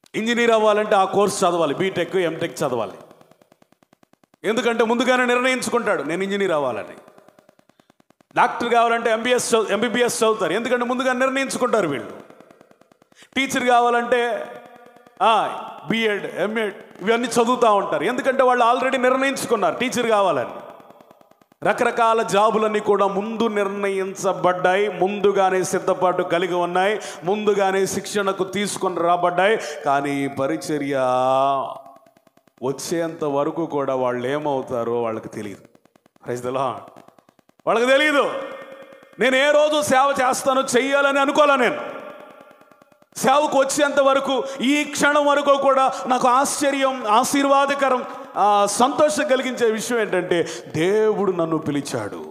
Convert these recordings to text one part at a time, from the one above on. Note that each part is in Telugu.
ఇంజనీర్ అవ్వాలంటే ఆ కోర్స్ చదవాలి బీటెక్ ఎంటెక్ చదవాలి ఎందుకంటే ముందుగానే నిర్ణయించుకుంటాడు నేను ఇంజనీర్ అవ్వాలని డాక్టర్ కావాలంటే ఎంబీఎస్ ఎంబీబీఎస్ చదువుతారు ఎందుకంటే ముందుగా నిర్ణయించుకుంటారు వీళ్ళు టీచర్ కావాలంటే బిఎడ్ ఎంఎడ్ ఇవన్నీ చదువుతూ ఉంటారు ఎందుకంటే వాళ్ళు ఆల్రెడీ నిర్ణయించుకున్నారు టీచర్ కావాలని రకరకాల జాబులన్నీ కూడా ముందు నిర్ణయించబడ్డాయి ముందుగానే సిద్ధపాటు కలిగి ఉన్నాయి ముందుగానే శిక్షణకు తీసుకొని రాబడ్డాయి కానీ ఈ పరిచర్య వచ్చేంత వరకు కూడా వాళ్ళు ఏమవుతారో వాళ్ళకి తెలియదు రైతులా వాళ్ళకి తెలియదు నేను ఏ రోజు సేవ చేస్తానో చెయ్యాలని అనుకోలే నేను సేవకు వచ్చేంత వరకు ఈ క్షణం వరకు కూడా నాకు ఆశ్చర్యం ఆశీర్వాదకరం ఆ, సంతోషం కలిగించే విషయం ఏంటంటే దేవుడు నన్ను పిలిచాడు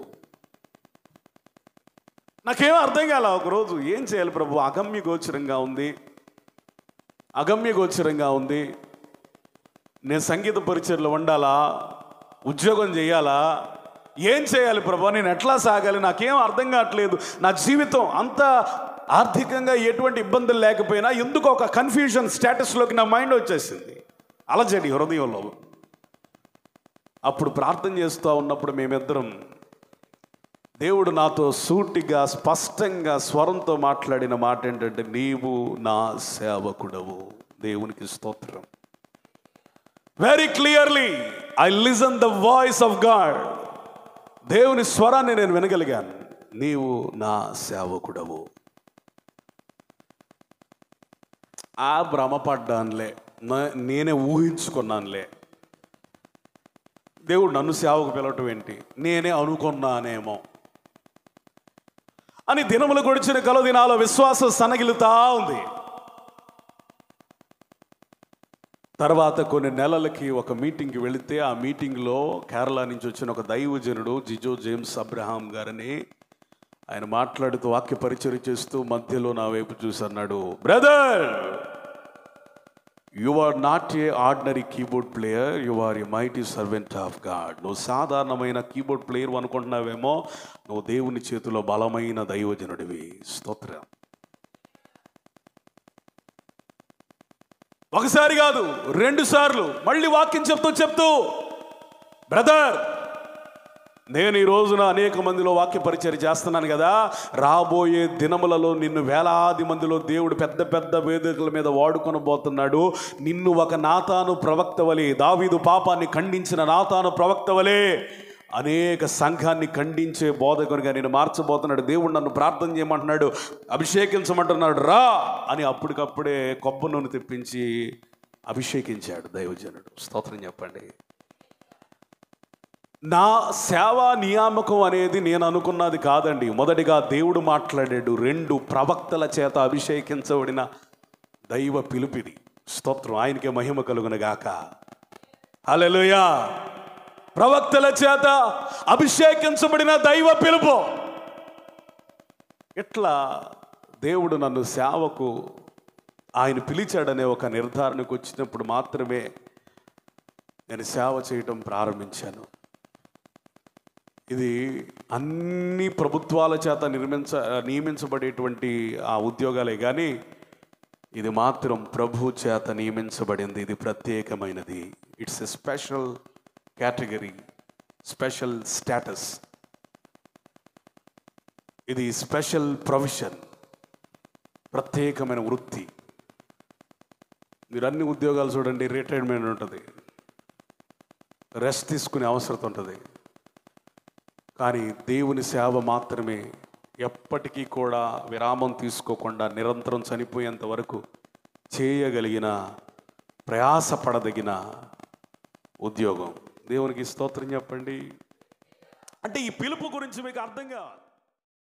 నాకేం అర్థం కాల ఒకరోజు ఏం చేయాలి ప్రభు అగమ్య గోచరంగా ఉంది అగమ్య గోచరంగా ఉంది నేను సంగీత పరిచయలో ఉండాలా ఉద్యోగం చేయాలా ఏం చేయాలి ప్రభా నేను ఎట్లా సాగాలి నాకేం అర్థం కావట్లేదు నా జీవితం అంత ఆర్థికంగా ఎటువంటి ఇబ్బందులు లేకపోయినా ఎందుకు ఒక కన్ఫ్యూజన్ స్టేటస్లోకి నా మైండ్ వచ్చేసింది అలజడి హృదయంలో అప్పుడు ప్రార్థన చేస్తూ ఉన్నప్పుడు మేమిద్దరం దేవుడు నాతో సూటిగా స్పష్టంగా స్వరంతో మాట్లాడిన మాట ఏంటంటే నీవు నా సేవకుడవు దేవునికి స్తోత్రం very clearly I listen the voice of God దేవుని స్వరాన్ని నేను వినగలిగాను నీవు నా సేవకుడవు ఆ భ్రమపడ్డానులే నా- నేనే ఊహించుకున్నానులే దేవుడు నన్ను సేవకు పిలవటం ఏంటి నేనే అనుకున్నానేమో అని దినములు గడిచిన కలో దినాల విశ్వాసం సనగిలుతా ఉంది తర్వాత కొన్ని నెలలకి ఒక మీటింగ్కి వెళితే ఆ మీటింగ్లో కేరళ నుంచి వచ్చిన ఒక దైవజనుడు జిజో జేమ్స్ అబ్రహాం గారని ఆయన మాట్లాడుతూ వాక్య పరిచయం చేస్తూ మధ్యలో నా వైపు చూసి అన్నాడు brother you are not a ordinary keyboard player you are a mighty servant of God నువ్వు సాధారణమైన కీబోర్డ్ ప్లేయర్ అనుకుంటున్నావేమో నువ్వు దేవుని చేతిలో బలమైన దైవజనుడివి స్తోత్రం ఒకసారి కాదు రెండు సార్లు మళ్ళీ వాక్యం చెప్తూ చెప్తూ బ్రదర్ నేను ఈ రోజున అనేక మందిలో వాక్య పరిచయం చేస్తున్నాను కదా రాబోయే దినములలో నిన్ను వేలాది మందిలో దేవుడు పెద్ద పెద్ద వేదికల మీద వాడుకొని పోతున్నాడు నిన్ను ఒక నాతాను ప్రవక్త వలె దావీదు పాపాన్ని ఖండించిన నాతాను ప్రవక్త వలె అనేక సంఘాన్ని ఖండించే బోధకునిగా నేను మార్చబోతున్నాడు దేవుడు నన్ను ప్రార్థన చేయమంటున్నాడు అభిషేకించమంటున్నాడు రా అని అప్పటికప్పుడే కొబ్బరి నూనె తెప్పించి అభిషేకించాడు దైవజనుడు స్తోత్రం చెప్పండి నా సేవా నియామకం అనేది నేను అనుకున్నది కాదండి మొదటిగా దేవుడు మాట్లాడాడు రెండు ప్రవక్తల చేత అభిషేకించబడిన దైవ పిలుపిది స్తోత్రం ఆయనకే మహిమ కలుగునగాక హల్లెలూయా ప్రవక్తల చేత అభిషేకించబడిన దైవ పిలుపు ఇట్లా దేవుడు నన్ను సేవకు ఆయన పిలిచాడనే ఒక నిర్ధారణకు వచ్చినప్పుడు మాత్రమే నేను సేవ చేయటం ప్రారంభించాను ఇది అన్ని ప్రభుత్వాల చేత నిర్మించ నియమించబడేటువంటి ఆ ఉద్యోగాలే కానీ ఇది మాత్రం ప్రభు చేత నియమించబడింది ఇది ప్రత్యేకమైనది it's a special category special status ఇది స్పెషల్ ప్రొఫెషన్ ప్రత్యేకమైన వృత్తి మీరు అన్ని ఉద్యోగాలు చూడండి రిటైర్మెంట్ ఉంటుంది రెస్ట్ తీసుకునే అవసరం ఉంటుంది కానీ దేవుని సేవ మాత్రమే ఎప్పటికీ కూడా విరామం తీసుకోకుండా నిరంతరం చనిపోయేంత వరకు చేయగలిగిన ప్రయాసపడదగిన ఉద్యోగం దేవునికి స్తోత్రం చెప్పండి అంటే ఈ పిలుపు గురించి మీకు అర్థం కావాలి